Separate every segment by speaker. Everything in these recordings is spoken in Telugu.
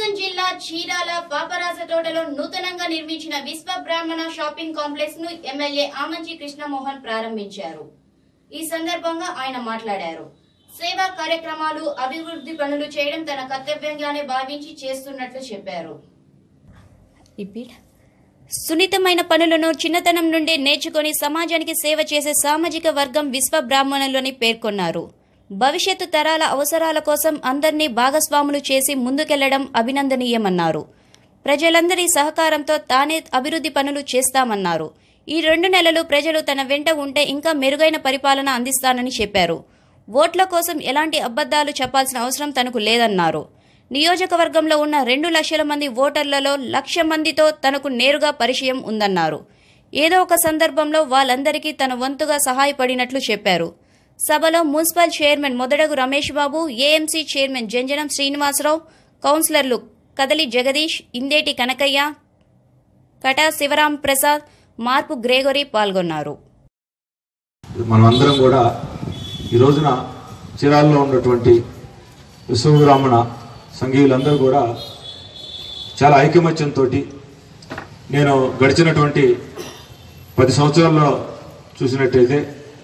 Speaker 1: ప్రకాశం జిల్లా చీరాల పాపరాజ తోటలో నూతనంగా నిర్మించిన విశ్వ బ్రాహ్మణ షాపింగ్ కాంప్లెక్స్ ను ఎమ్మెల్యే ఆమంచి కృష్ణమోహన్ ప్రారంభించారు ఈ సందర్భంగా ఆయన మాట్లాడారు సేవా కార్యక్రమాలు అభివృద్ధి పనులు చేయడం తన కర్తవ్యంగానే భావించి చేస్తున్నట్లు చెప్పారు సున్నితమైన పనులను చిన్నతనం నుండి నేర్చుకొని సమాజానికి సేవ చేసే సామాజిక వర్గం విశ్వ బ్రాహ్మణులని పేర్కొన్నారు భవిష్యత్తు తరాల అవసరాల కోసం అందరినీ భాగస్వాములు చేసి ముందుకెళ్లడం అభినందనీయమన్నారు ప్రజలందరి సహకారంతో తానే అభివృద్ధి పనులు చేస్తామన్నారు ఈ రెండు నెలలు ప్రజలు తన వెంట ఉంటే ఇంకా మెరుగైన పరిపాలన అందిస్తానని చెప్పారు ఓట్ల కోసం ఎలాంటి అబద్ధాలు చెప్పాల్సిన అవసరం తనకు లేదన్నారు నియోజకవర్గంలో ఉన్న రెండు లక్షల మంది ఓటర్లలో లక్ష మందితో తనకు నేరుగా పరిచయం ఉందన్నారు ఏదో ఒక సందర్భంలో వాళ్ళందరికీ తన వంతుగా సహాయపడినట్లు చెప్పారు సభలో మున్సిపల్ చైర్మన్ మొదడగు రమేష్ బాబు ఏఎంసీ చైర్మన్ జంజనం శ్రీనివాసరావు కౌన్సిలర్లు కదలి జగదీష్ ఇందేటి కనకయ్య కటా శివరాం ప్రసాద్ మార్పు గ్రేగొరీ పాల్గొన్నారు
Speaker 2: మనమందరం కూడా ఈ రోజున చీరాల్లో ఉన్నటువంటి విశ్వబ్రాహ్మణ సంఘీయులందరూ కూడా చాలా ఐకమత్యంతో నేను గడిచినటువంటి పది సంవత్సరాల్లో చూసినట్టయితే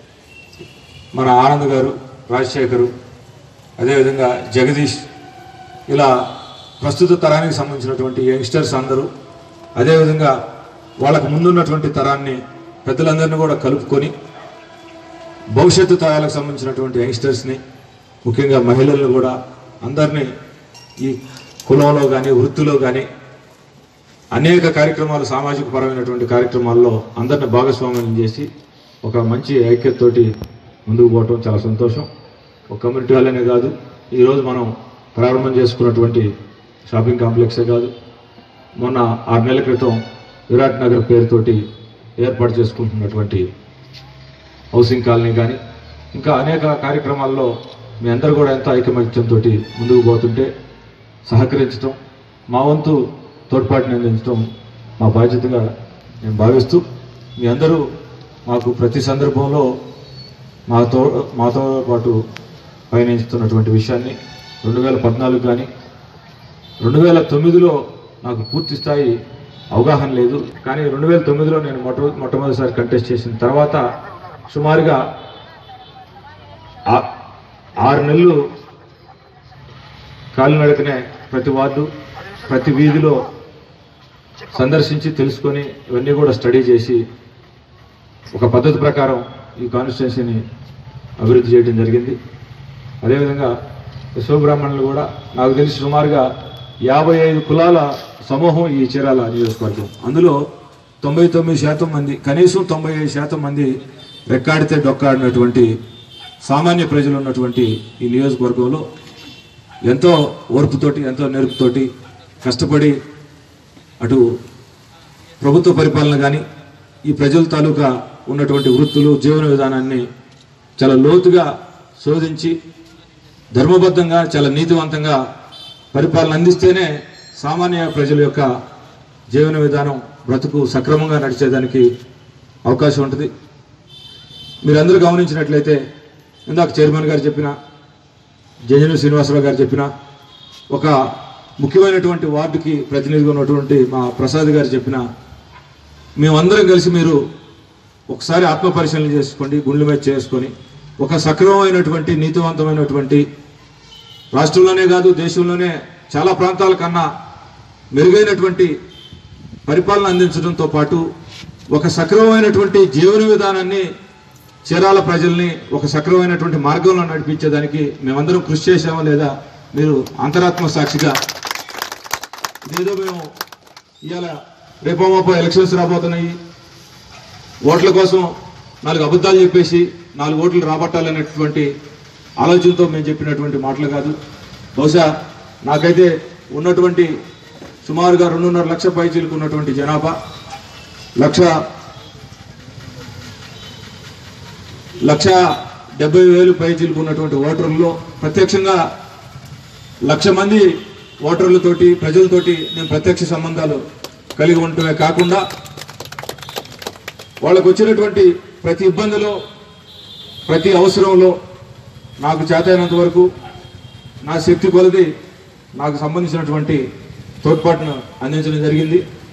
Speaker 2: మన ఆనంద్ గారు రాజశేఖరు అదేవిధంగా జగదీష్ ఇలా ప్రస్తుత తరానికి సంబంధించినటువంటి యంగ్స్టర్స్ అందరూ అదేవిధంగా వాళ్ళకు ముందున్నటువంటి తరాన్ని పెద్దలందరినీ కూడా కలుపుకొని భవిష్యత్తు తరాలకు సంబంధించినటువంటి యంగ్స్టర్స్ని ముఖ్యంగా మహిళలను కూడా అందరినీ ఈ కులంలో కానీ వృత్తిలో కానీ అనేక కార్యక్రమాలు సామాజిక పరమైనటువంటి కార్యక్రమాల్లో అందరిని భాగస్వామ్యం చేసి ఒక మంచి ఐక్యతతోటి ముందుకు పోవటం చాలా సంతోషం ఒక కమ్యూనిటీ హాల్ కాదు ఈరోజు మనం ప్రారంభం చేసుకున్నటువంటి షాపింగ్ కాంప్లెక్సే కాదు మొన్న ఆరు నెలల క్రితం విరాట్ నగర్ పేరుతోటి ఏర్పాటు చేసుకుంటున్నటువంటి హౌసింగ్ కాలనీ కానీ ఇంకా అనేక కార్యక్రమాల్లో మీ అందరూ కూడా ఎంతో ఐకమత్యంతో ముందుకు పోతుంటే సహకరించడం మా వంతు తోడ్పాటుని అందించడం మా బాధ్యతగా నేను భావిస్తూ మీ అందరూ మాకు ప్రతి సందర్భంలో మాతో మాతో పాటు పయనిస్తున్నటువంటి విషయాన్ని రెండు వేల పద్నాలుగు కానీ రెండు వేల తొమ్మిదిలో నాకు పూర్తి స్థాయి అవగాహన లేదు కానీ రెండు వేల తొమ్మిదిలో నేను మొట్ట మొట్టమొదటిసారి కంటెస్ట్ చేసిన తర్వాత సుమారుగా ఆ- ఆరు నెలలు కాలినడకనే ప్రతి వార్డు ప్రతి వీధిలో సందర్శించి తెలుసుకొని ఇవన్నీ కూడా స్టడీ చేసి ఒక పద్ధతి ప్రకారం ఈ కాన్స్టిట్యున్సీని అభివృద్ధి చేయడం జరిగింది అదేవిధంగా విశ్వబ్రాహ్మణులు కూడా నాకు తెలిసి సుమారుగా యాభై ఐదు కులాల సమూహం ఈ చీరాల నియోజకవర్గం అందులో తొంభై తొమ్మిది శాతం మంది కనీసం తొంభై ఐదు శాతం మంది రెక్కాడితే డొక్కాడినటువంటి సామాన్య ప్రజలు ఉన్నటువంటి ఈ నియోజకవర్గంలో ఎంతో ఓర్పుతోటి ఎంతో నేర్పుతోటి కష్టపడి అటు ప్రభుత్వ పరిపాలన కానీ ఈ ప్రజల తాలూకా ఉన్నటువంటి వృత్తులు జీవన విధానాన్ని చాలా లోతుగా శోధించి ధర్మబద్ధంగా చాలా నీతివంతంగా పరిపాలన అందిస్తేనే సామాన్య ప్రజల యొక్క జీవన విధానం బ్రతుకు సక్రమంగా నడిచేదానికి అవకాశం ఉంటుంది మీరందరూ గమనించినట్లయితే ఇందాక చైర్మన్ గారు చెప్పిన జంజన శ్రీనివాసరావు గారు చెప్పిన ఒక ముఖ్యమైనటువంటి వార్డుకి ప్రతినిధిగా ఉన్నటువంటి మా ప్రసాద్ గారు చెప్పిన మేమందరం కలిసి మీరు ఒకసారి ఆత్మ పరిశీలన చేసుకోండి గుండె మీద చేసుకొని ఒక సక్రమమైనటువంటి నీతివంతమైనటువంటి రాష్ట్రంలోనే కాదు దేశంలోనే చాలా ప్రాంతాల కన్నా మెరుగైనటువంటి పరిపాలన అందించడంతో పాటు ఒక సక్రమమైనటువంటి జీవన విధానాన్ని చీరాల ప్రజల్ని ఒక సక్రమమైనటువంటి మార్గంలో నడిపించేదానికి మేమందరం కృషి చేసామా లేదా మీరు అంతరాత్మ సాక్షిగా ఇదేదో మేము ఇవాళ రేపో మాపో ఎలక్షన్స్ రాబోతున్నాయి ఓట్ల కోసం నాలుగు అబద్ధాలు చెప్పేసి నాలుగు ఓట్లు రాబట్టాలనేటువంటి ఆలోచనతో మేము చెప్పినటువంటి మాటలు కాదు బహుశా నాకైతే ఉన్నటువంటి సుమారుగా రెండున్నర లక్ష పైచీలకు ఉన్నటువంటి జనాభా లక్ష లక్ష డెబ్బై వేలు పైచీలకు ఉన్నటువంటి ఓటర్లలో ప్రత్యక్షంగా లక్ష మంది ఓటర్లతోటి ప్రజలతోటి నేను ప్రత్యక్ష సంబంధాలు కలిగి ఉండటమే కాకుండా వాళ్ళకు వచ్చినటువంటి ప్రతి ఇబ్బందిలో ప్రతి అవసరంలో నాకు చేతైనంత వరకు నా శక్తి కొలది నాకు సంబంధించినటువంటి తోడ్పాటును అందించడం జరిగింది